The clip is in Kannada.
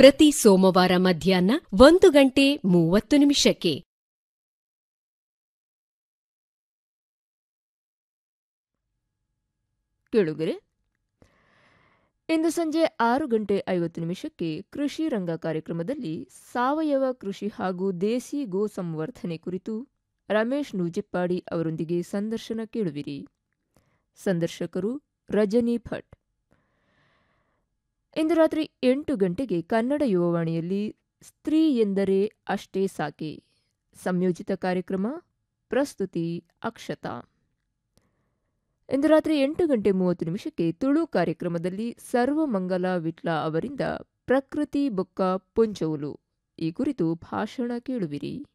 ಪ್ರತಿ ಸೋಮವಾರ ಮಧ್ಯಾಹ್ನ ಒಂದು ಗಂಟೆ ಮೂವತ್ತು ನಿಮಿಷಕ್ಕೆ ಕೇಳುಗರೆ ಇಂದು ಸಂಜೆ ಆರು ಗಂಟೆ ಐವತ್ತು ನಿಮಿಷಕ್ಕೆ ಕೃಷಿ ರಂಗ ಕಾರ್ಯಕ್ರಮದಲ್ಲಿ ಸಾವಯವ ಕೃಷಿ ಹಾಗೂ ದೇಸಿ ಗೋ ಸಂವರ್ಧನೆ ಕುರಿತು ರಮೇಶ್ ನೂಜೆಪ್ಪಾಡಿ ಅವರೊಂದಿಗೆ ಸಂದರ್ಶನ ಕೇಳುವಿರಿ ಸಂದರ್ಶಕರು ರಜನಿ ಭಟ್ ಇಂದು ರಾತ್ರಿ ಎಂಟು ಗಂಟೆಗೆ ಕನ್ನಡ ಯುವವಾಣಿಯಲ್ಲಿ ಸ್ತ್ರೀ ಎಂದರೆ ಅಷ್ಟೇ ಸಾಕೆ ಸಂಯೋಜಿತ ಕಾರ್ಯಕ್ರಮ ಪ್ರಸ್ತುತಿ ಅಕ್ಷತಾ ಇಂದು ರಾತ್ರಿ ಎಂಟು ಗಂಟೆ ಮೂವತ್ತು ನಿಮಿಷಕ್ಕೆ ತುಳು ಕಾರ್ಯಕ್ರಮದಲ್ಲಿ ಸರ್ವಮಂಗಲ ವಿಟ್ಲ ಅವರಿಂದ ಪ್ರಕೃತಿ ಬೊಕ್ಕ ಪುಂಚೌಲು ಈ ಕುರಿತು ಭಾಷಣ ಕೇಳುವಿರಿ